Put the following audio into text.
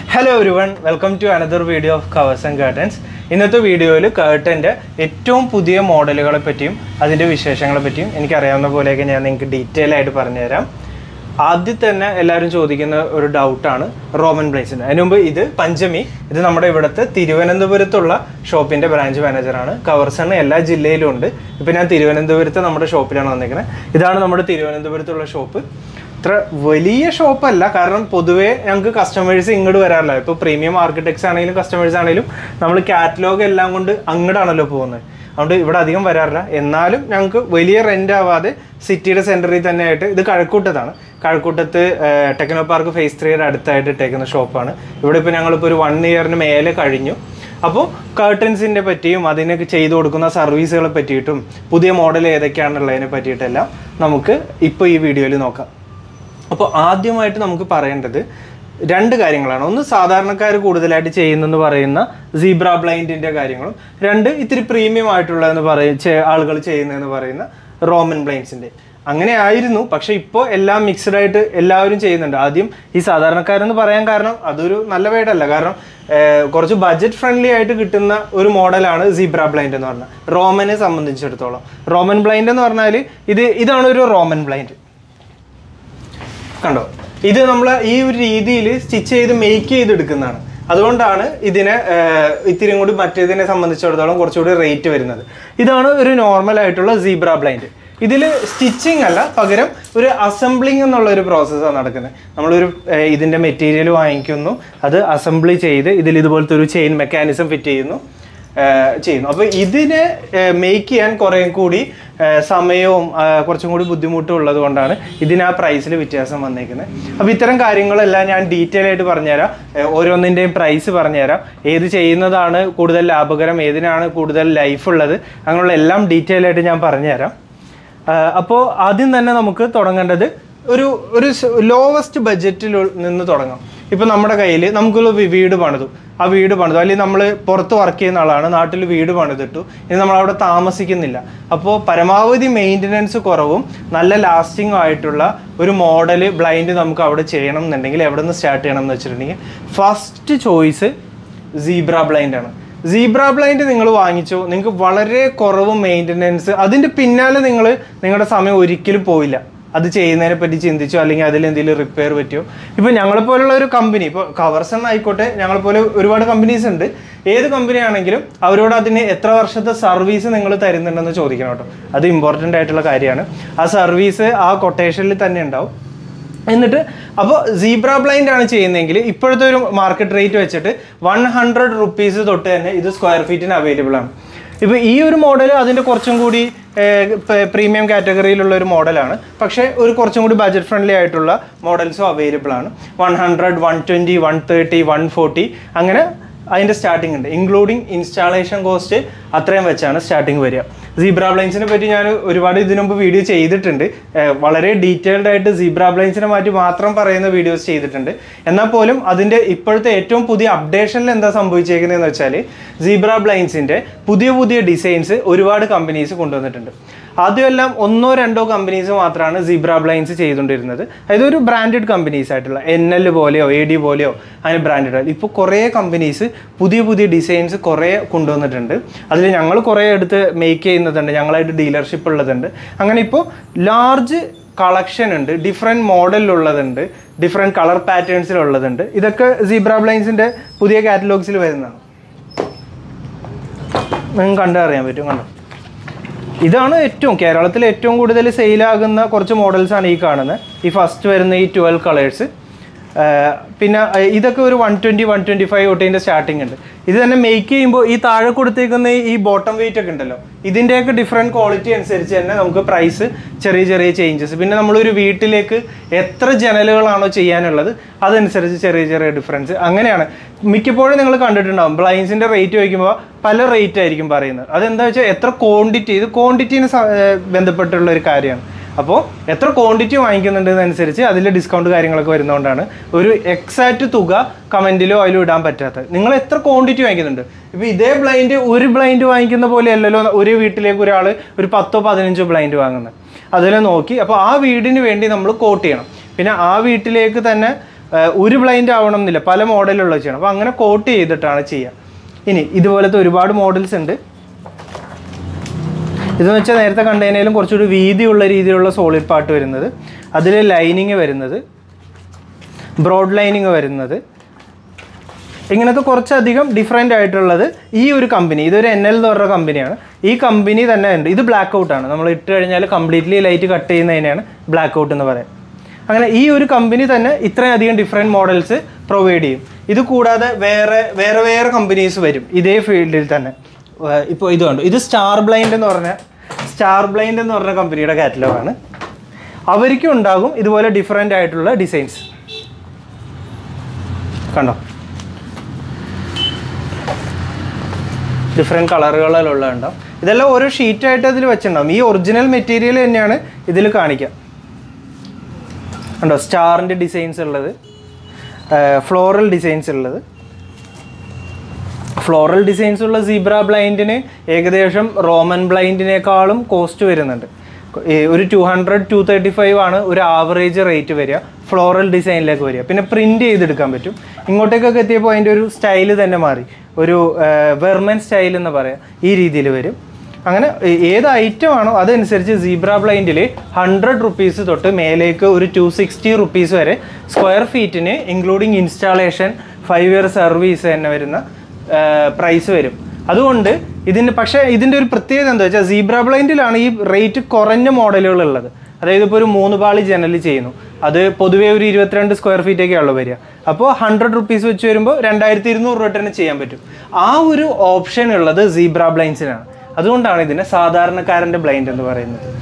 hello every one welcome to another video of Covers and Curtains ഇന്നത്തെ വീഡിയോയിൽ കേർട്ടൻ്റെ ഏറ്റവും പുതിയ മോഡലുകളെ പറ്റിയും അതിൻ്റെ വിശേഷങ്ങളെ പറ്റിയും എനിക്കറിയാവുന്ന പോലെയൊക്കെ ഞാൻ നിങ്ങൾക്ക് ഡീറ്റെയിൽ ആയിട്ട് പറഞ്ഞുതരാം ആദ്യം തന്നെ എല്ലാവരും ചോദിക്കുന്ന ഒരു ഡൗട്ടാണ് റോമൻ ബ്ലേസിൻ്റെ അതിന് മുമ്പ് ഇത് പഞ്ചമി ഇത് നമ്മുടെ ഇവിടുത്തെ തിരുവനന്തപുരത്തുള്ള ഷോപ്പിൻ്റെ ബ്രാഞ്ച് മാനേജറാണ് കവർസൺ എല്ലാ ജില്ലയിലും ഉണ്ട് ഇപ്പം ഞാൻ തിരുവനന്തപുരത്ത് നമ്മുടെ ഷോപ്പിലാണ് വന്നിരിക്കുന്നത് ഇതാണ് നമ്മുടെ തിരുവനന്തപുരത്തുള്ള ഷോപ്പ് ഇത്ര വലിയ ഷോപ്പല്ല കാരണം പൊതുവേ ഞങ്ങൾക്ക് കസ്റ്റമേഴ്സ് ഇങ്ങോട്ട് വരാറില്ല ഇപ്പോൾ പ്രീമിയം ആർക്കിടെക്ട്സ് ആണെങ്കിലും കസ്റ്റമേഴ്സ് ആണെങ്കിലും നമ്മൾ കാറ്റലോഗ് എല്ലാം കൊണ്ട് അങ്ങോട്ടാണല്ലോ പോകുന്നത് അതുകൊണ്ട് ഇവിടെ അധികം വരാറില്ല എന്നാലും ഞങ്ങൾക്ക് വലിയ റെൻ്റ് ആവാതെ സിറ്റിയുടെ സെൻറ്ററിൽ തന്നെ ആയിട്ട് ഇത് കഴക്കൂട്ടത്താണ് കഴക്കൂട്ടത്ത് ടെക്നോ പാർക്ക് ഫേസ് ത്രീയുടെ അടുത്തായിട്ട് ഇട്ടേക്കുന്ന ഷോപ്പാണ് ഇവിടെ ഇപ്പോൾ ഞങ്ങളിപ്പോൾ ഒരു വൺ ഇയറിന് മേലെ കഴിഞ്ഞു അപ്പോൾ കർട്ടൻസിൻ്റെ പറ്റിയും അതിനൊക്കെ ചെയ്തു കൊടുക്കുന്ന സർവീസുകളെ പറ്റിയിട്ടും പുതിയ മോഡൽ ഏതൊക്കെയാണുള്ളതിനെ പറ്റിയിട്ടെല്ലാം നമുക്ക് ഇപ്പോൾ ഈ വീഡിയോയിൽ നോക്കാം അപ്പോൾ ആദ്യമായിട്ട് നമുക്ക് പറയേണ്ടത് രണ്ട് കാര്യങ്ങളാണ് ഒന്ന് സാധാരണക്കാർ കൂടുതലായിട്ട് ചെയ്യുന്നെന്ന് പറയുന്ന സീബ്ര ബ്ലൈൻഡിൻ്റെ കാര്യങ്ങളും രണ്ട് ഇത്തിരി പ്രീമിയം ആയിട്ടുള്ളതെന്ന് പറയും ചെ- ആളുകൾ ചെയ്യുന്നതെന്ന് പറയുന്ന റോമൻ ബ്ലൈൻഡ്സിൻ്റെ അങ്ങനെ ആയിരുന്നു പക്ഷേ ഇപ്പോൾ എല്ലാം മിക്സ്ഡ് ആയിട്ട് എല്ലാവരും ചെയ്യുന്നുണ്ട് ആദ്യം ഈ സാധാരണക്കാരെന്ന് പറയാൻ കാരണം അതൊരു നല്ല വേടല്ല കാരണം ഏർ, കുറച്ച് ബഡ്ജറ്റ് ഫ്രണ്ട്ലി ആയിട്ട് കിട്ടുന്ന ഒരു മോഡലാണ് സീബ്ര ബ്ലൈൻഡ് എന്ന് പറഞ്ഞാൽ റോമനെ സംബന്ധിച്ചിടത്തോളം റോമൻ ബ്ലൈൻഡ് എന്ന് പറഞ്ഞാൽ ഇത് ഇതാണ് ഒരു റോമൻ ബ്ലൈൻഡ് കണ്ടോ ഇത് നമ്മൾ ഈ ഒരു രീതിയിൽ സ്റ്റിച്ച് ചെയ്ത് മേക്ക് ചെയ്തെടുക്കുന്നതാണ് അതുകൊണ്ടാണ് ഇതിനെ ഏർ, ഇത്തിരി കൂടി മറ്റേതിനെ സംബന്ധിച്ചിടത്തോളം കുറച്ചുകൂടി റേറ്റ് വരുന്നത് ഇതാണ് ഒരു നോർമൽ ആയിട്ടുള്ള സീബ്ര ബ്ലൈൻഡ് ഇതിൽ സ്റ്റിച്ചിങ് അല്ല പകരം ഒരു അസംബ്ലിങ് എന്നുള്ള ഒരു പ്രോസസ്സാണ് നടക്കുന്നത് നമ്മളൊരു ഏർ, ഇതിൻ്റെ മെറ്റീരിയൽ വാങ്ങിക്കുന്നു അത് അസംബ്ലി ചെയ്ത് ഇതിൽ ഇതുപോലത്തെ ഒരു ചെയിൻ മെക്കാനിസം ഫിറ്റ് ചെയ്യുന്നു ഏഹ് ചെയ്യുന്നു അപ്പോൾ ഇതിനെ മേക്ക് ചെയ്യാൻ കുറേ കൂടി ഏഹ് സമയവും ആഹ് കുറച്ചും കൂടി ബുദ്ധിമുട്ടും ഉള്ളത് കൊണ്ടാണ് ഇതിന് ആ പ്രൈസിൽ വ്യത്യാസം വന്നേക്കുന്നത് അപ്പോൾ ഇത്തരം കാര്യങ്ങളെല്ലാം ഞാൻ ഡീറ്റെയിൽ ആയിട്ട് പറഞ്ഞുതരാം ഏഹ് ഓരോന്നിൻ്റെയും പ്രൈസ് പറഞ്ഞുതരാം ഏത് ചെയ്യുന്നതാണ് കൂടുതൽ ലാഭകരം ഏതിനാണ് കൂടുതൽ ലൈഫ് ഉള്ളത് അങ്ങനെയുള്ള എല്ലാം ഡീറ്റെയിൽ ആയിട്ട് ഞാൻ പറഞ്ഞുതരാം അപ്പോൾ ആദ്യം തന്നെ നമുക്ക് തുടങ്ങേണ്ടത് ഒരു ഒരു ലോവസ്റ്റ് ബഡ്ജറ്റിൽ നിന്ന് തുടങ്ങാം ഇപ്പം നമ്മുടെ കയ്യിൽ നമുക്കൊരു വി- വീട് പണിതു ആ വീട് പണിതു അല്ലെങ്കിൽ നമ്മൾ പുറത്ത് വർക്ക് ചെയ്യുന്ന ആളാണ് നാട്ടിൽ വീട് പണിതിട്ടു ഇനി നമ്മൾ അവിടെ താമസിക്കുന്നില്ല അപ്പോൾ പരമാവധി മെയിൻ്റനൻസ് കുറവും നല്ല ലാസ്റ്റിംഗ് ആയിട്ടുള്ള ഒരു മോഡൽ ബ്ലൈൻഡ് നമുക്ക് അവിടെ ചെയ്യണം എന്നുണ്ടെങ്കിൽ എവിടെ നിന്ന് സ്റ്റാർട്ട് ചെയ്യണം എന്ന് വെച്ചിട്ടുണ്ടെങ്കിൽ ഫസ്റ്റ് ചോയ്സ് സീബ്ര ബ്ലൈൻഡ് ആണ് സീബ്ര ബ്ലൈൻഡ് നിങ്ങൾ വാങ്ങിച്ചോ നിങ്ങൾക്ക് വളരെ കുറവ് മെയിൻ്റനൻസ് അതിൻ്റെ പിന്നാലെ നിങ്ങൾ നിങ്ങളുടെ സമയം ഒരിക്കലും പോയില്ല അത് ചെയ്യുന്നതിനെ പറ്റി ചിന്തിച്ചോ അല്ലെങ്കിൽ അതിൽ എന്തെങ്കിലും റിപ്പയർ പറ്റിയോ ഇപ്പോൾ ഞങ്ങളെപ്പോലുള്ള ഒരു കമ്പനി ഇപ്പോൾ കവർസൺ ആയിക്കോട്ടെ ഞങ്ങളെപ്പോലെ ഒരുപാട് കമ്പനീസ് ഉണ്ട് ഏത് കമ്പനി ആണെങ്കിലും അവരോട് അതിന് എത്ര വർഷത്തെ സർവീസ് നിങ്ങൾ തരുന്നുണ്ടെന്ന് ചോദിക്കണം കേട്ടോ അത് ഇമ്പോർട്ടൻ്റ് ആയിട്ടുള്ള കാര്യമാണ് ആ സർവീസ് ആ കൊട്ടേഷനിൽ തന്നെ ഉണ്ടാവും എന്നിട്ട് അപ്പോൾ സീബ്ര ബ്ലൈൻഡ് ആണ് ചെയ്യുന്നതെങ്കിൽ ഇപ്പോഴത്തെ ഒരു മാർക്കറ്റ് റേറ്റ് വെച്ചിട്ട് വൺ ഹൺഡ്രഡ് റുപ്പീസ് തൊട്ട് തന്നെ ഇത് സ്ക്വയർ ഫീറ്റിന് അവൈലബിൾ ആണ് ഇപ്പോൾ ഈ ഒരു മോഡൽ അതിൻ്റെ കുറച്ചും കൂടി പ്രീമിയം കാറ്റഗറിയിലുള്ള ഒരു മോഡലാണ് പക്ഷേ ഒരു കുറച്ചും കൂടി ബഡ്ജറ്റ് ഫ്രണ്ട്ലി ആയിട്ടുള്ള മോഡൽസും അവൈലബിൾ ആണ് one hundred one twenty one thirty one forty അങ്ങനെ അതിൻ്റെ സ്റ്റാർട്ടിംഗ് ഉണ്ട് ഇൻക്ലൂഡിങ് ഇൻസ്റ്റാളേഷൻ കോസ്റ്റ് അത്രയും വെച്ചാണ് സ്റ്റാർട്ടിങ് വരിക സീബ്ര ബ്ലൈൻസിനെ പറ്റി ഞാൻ ഒരുപാട് ഇതിനു മുമ്പ് വീഡിയോ ചെയ്തിട്ടുണ്ട് ഏർ വളരെ ഡീറ്റെയിൽഡ് ആയിട്ട് സീബ്ര ബ്ലൈൻസിനെ മാറ്റി മാത്രം പറയുന്ന വീഡിയോസ് ചെയ്തിട്ടുണ്ട് എന്നാൽ പോലും അതിൻ്റെ ഇപ്പോഴത്തെ ഏറ്റവും പുതിയ അപ്ഡേഷനിൽ എന്താ സംഭവിച്ചേക്കുന്നതെന്ന് വെച്ചാൽ സീബ്ര ബ്ലൈൻസിൻ്റെ പുതിയ പുതിയ ഡിസൈൻസ് ഒരുപാട് കമ്പനീസ് കൊണ്ടുവന്നിട്ടുണ്ട് ആദ്യമെല്ലാം ഒന്നോ രണ്ടോ കമ്പനീസ് മാത്രമാണ് സീബ്ര ബ്ലൈൻസ് ചെയ്തുകൊണ്ടിരുന്നത് അതായത് ഒരു ബ്രാൻഡഡ് കമ്പനീസ് ആയിട്ടുള്ള എൻ എൽ പോലെയോ എ ഡി പോലെയോ അങ്ങനെ ബ്രാൻഡഡ് ഇപ്പോൾ കുറേ കമ്പനീസ് പുതിയ പുതിയ ഡിസൈൻസ് കുറേ കൊണ്ടുവന്നിട്ടുണ്ട് അതിൽ ഞങ്ങൾ കുറേ എടുത്ത് മേക്ക് ചെയ്യുന്നതുണ്ട് ഞങ്ങളായിട്ട് ഡീലർഷിപ്പ് ഉള്ളതുണ്ട് അങ്ങനെ ഇപ്പോൾ ലാർജ് കളക്ഷൻ ഉണ്ട് ഡിഫറെൻറ്റ് മോഡലിലുള്ളതുണ്ട് ഡിഫറെൻറ്റ് കളർ പാറ്റേൺസിലുള്ളതുണ്ട് ഇതൊക്കെ സീബ്ര ബ്ലൈൻസിൻ്റെ പുതിയ കാറ്റലോഗ്സിൽ വരുന്നതാണ് നിങ്ങൾക്ക് കണ്ടറിയാൻ പറ്റും കണ്ടോ ഇതാണ് ഏറ്റവും കേരളത്തിൽ ഏറ്റവും കൂടുതൽ സെയിലാകുന്ന കുറച്ച് മോഡൽസാണ് ഈ കാണുന്നത് ഈ ഫസ്റ്റ് വരുന്ന ഈ ട്വൽവ് കളേഴ്സ് പിന്നെ ആ, ഇതൊക്കെ ഒരു one twenty one twenty five തൊട്ടിൻ്റെ സ്റ്റാർട്ടിംഗ് ഉണ്ട് ഇത് തന്നെ മേക്ക് ചെയ്യുമ്പോൾ ഈ താഴെ കൊടുത്തേക്കുന്ന ഈ ബോട്ടം വെയിറ്റ് ഒക്കെ ഉണ്ടല്ലോ ഇതിൻ്റെയൊക്കെ ഡിഫറെൻറ്റ് ക്വാളിറ്റി അനുസരിച്ച് തന്നെ നമുക്ക് പ്രൈസ് ചെറിയ ചെറിയ ചേഞ്ചസ് പിന്നെ നമ്മളൊരു വീട്ടിലേക്ക് എത്ര ജനലുകളാണോ ചെയ്യാനുള്ളത് അതനുസരിച്ച് ചെറിയ ചെറിയ ഡിഫറൻസ് അങ്ങനെയാണ് മിക്കപ്പോഴും നിങ്ങൾ കണ്ടിട്ടുണ്ടാവും ബ്ലൈൻസിൻ്റെ റേറ്റ് ചോദിക്കുമ്പോൾ പല റേറ്റ് ആയിരിക്കും പറയുന്നത് അതെന്താ വെച്ചാൽ എത്ര ക്വാണ്ടിറ്റി ഇത് ക്വാണ്ടിറ്റീന് ബന്ധപ്പെട്ടുള്ള ഒരു കാര്യമാണ് അപ്പോൾ എത്ര ക്വാണ്ടിറ്റി വാങ്ങിക്കുന്നുണ്ടെന്നനുസരിച്ച് അതിൽ ഡിസ്കൗണ്ട് കാര്യങ്ങളൊക്കെ വരുന്നതുകൊണ്ടാണ് ഒരു എക്സാക്റ്റ് തുക കമൻറ്റിലോ അതിലും ഇടാൻ പറ്റാത്തത് നിങ്ങൾ എത്ര ക്വാണ്ടിറ്റി വാങ്ങിക്കുന്നുണ്ട് ഇപ്പോൾ ഇതേ ബ്ലൈൻഡ് ഒരു ബ്ലൈൻഡ് വാങ്ങിക്കുന്ന പോലെ അല്ലല്ലോ ഒരു വീട്ടിലേക്ക് ഒരാൾ ഒരു പത്തോ പതിനഞ്ചോ ബ്ലൈൻഡ് വാങ്ങുന്നത് അതിൽ നോക്കി അപ്പോൾ ആ വീടിന് വേണ്ടി നമ്മൾ കോട്ട് ചെയ്യണം പിന്നെ ആ വീട്ടിലേക്ക് തന്നെ ഏഹ് ഒരു ബ്ലൈൻഡ് ആവണം എന്നില്ല പല മോഡലുള്ള ചെയ്യണം അപ്പോൾ അങ്ങനെ കോട്ട് ചെയ്തിട്ടാണ് ചെയ്യുക ഇനി ഇതുപോലത്തെ ഒരുപാട് മോഡൽസ് ഉണ്ട് ഇതെന്ന് വെച്ചാൽ നേരത്തെ കണ്ടതിനേലും കുറച്ചുകൂടി വീതിയുള്ള രീതിയിലുള്ള സോളിഡ് പാർട്ട് വരുന്നത് അതിൽ ലൈനിങ് വരുന്നത് ബ്രോഡ് ലൈനിങ് വരുന്നത് ഇങ്ങനത്തെ കുറച്ചധികം ഡിഫറെൻ്റ് ആയിട്ടുള്ളത് ഈ ഒരു കമ്പനി ഇതൊരു എൻ എൽ എന്ന് പറഞ്ഞ കമ്പനിയാണ് ഈ കമ്പനി തന്നെ ഉണ്ട് ഇത് ബ്ലാക്ക് ഔട്ടാണ് നമ്മൾ ഇട്ട് കഴിഞ്ഞാൽ കംപ്ലീറ്റ്ലി ലൈറ്റ് കട്ട് ചെയ്യുന്നതിനെയാണ് ബ്ലാക്ക് ഔട്ട് എന്ന് പറയുന്നത് അങ്ങനെ ഈ ഒരു കമ്പനി തന്നെ ഇത്രയധികം ഡിഫറെൻറ്റ് മോഡൽസ് പ്രൊവൈഡ് ചെയ്യും ഇത് കൂടാതെ വേറെ വേറെ വേറെ കമ്പനീസ് വരും ഇതേ ഫീൽഡിൽ തന്നെ ഇപ്പോൾ ഇത് കണ്ടു ഇത് സ്റ്റാർ ബ്ലൈൻഡ് എന്ന് പറഞ്ഞ സ്റ്റാർ ബ്ലൈൻഡ് എന്ന് പറഞ്ഞ കമ്പനിയുടെ കാറ്റലോഗാണ് അവർക്കും ഉണ്ടാകും ഇതുപോലെ ഡിഫറെൻ്റ് ആയിട്ടുള്ള ഡിസൈൻസ് കണ്ടോ ഡിഫറെൻറ്റ് കളറുകളിലുള്ള ഉണ്ടാവും ഇതെല്ലാം ഓരോ ഷീറ്റായിട്ട് അതിൽ വെച്ചിട്ടുണ്ടാവും ഈ ഒറിജിനൽ മെറ്റീരിയൽ തന്നെയാണ് ഇതിൽ കാണിക്കുക കണ്ടോ സ്റ്റാറിൻ്റെ ഡിസൈൻസ് ഉള്ളത് ഫ്ലോറൽ ഡിസൈൻസ് ഉള്ളത് ഫ്ലോറൽ ഡിസൈൻസ് ഉള്ള സീബ്ര ബ്ലൈൻഡിന് ഏകദേശം റോമൻ ബ്ലൈൻഡിനേക്കാളും കോസ്റ്റ് വരുന്നുണ്ട് ഈ ഒരു two hundred two thirty five ആണ് ഒരു ആവറേജ് റേറ്റ് വരിക ഫ്ലോറൽ ഡിസൈനിലേക്ക് വരിക പിന്നെ പ്രിൻറ്റ് ചെയ്തെടുക്കാൻ പറ്റും ഇങ്ങോട്ടേക്കൊക്കെ എത്തിയപ്പോൾ അതിൻ്റെ ഒരു സ്റ്റൈല് തന്നെ മാറി ഒരു വെർമൻ സ്റ്റൈൽ എന്ന് പറയാം ഈ രീതിയിൽ വരും അങ്ങനെ ഏ- ഏത് ഐറ്റം ആണോ അതനുസരിച്ച് സീബ്ര ബ്ലൈൻഡിൽ ഹൺഡ്രഡ് റുപ്പീസ് തൊട്ട് മേലേക്ക് ഒരു ടു സിക്സ്റ്റി റുപ്പീസ് വരെ സ്ക്വയർ ഫീറ്റിന് including installation five year service തന്നെ വരുന്ന പ്രൈസ് വരും അതുകൊണ്ട് ഇതിൻ്റെ പക്ഷേ ഇതിൻ്റെ ഒരു പ്രത്യേകത എന്താ വെച്ചാൽ സീബ്ര ബ്ലൈൻഡിലാണ് ഈ റേറ്റ് കുറഞ്ഞ മോഡലുകൾ ഉള്ളത് അതായത് ഇപ്പോൾ ഒരു മൂന്ന് പാളി ജനൽ ചെയ്യുന്നു അത് പൊതുവേ ഒരു ഇരുപത്തിരണ്ട് സ്ക്വയർ ഫീറ്റ് ഒക്കെയാണല്ലോ വരിക അപ്പോൾ ഹൺഡ്രഡ് റുപ്പീസ് വെച്ച് വരുമ്പോൾ രണ്ടായിരത്തി ഇരുന്നൂറ് രൂപ തന്നെ ചെയ്യാൻ പറ്റും ആ ഒരു ഓപ്ഷൻ ഉള്ളത് സീബ്ര ബ്ലൈൻസിനാണ് അതുകൊണ്ടാണ് ഇതിനെ സാധാരണക്കാരൻ്റെ ബ്ലൈൻഡ് എന്ന് പറയുന്നത്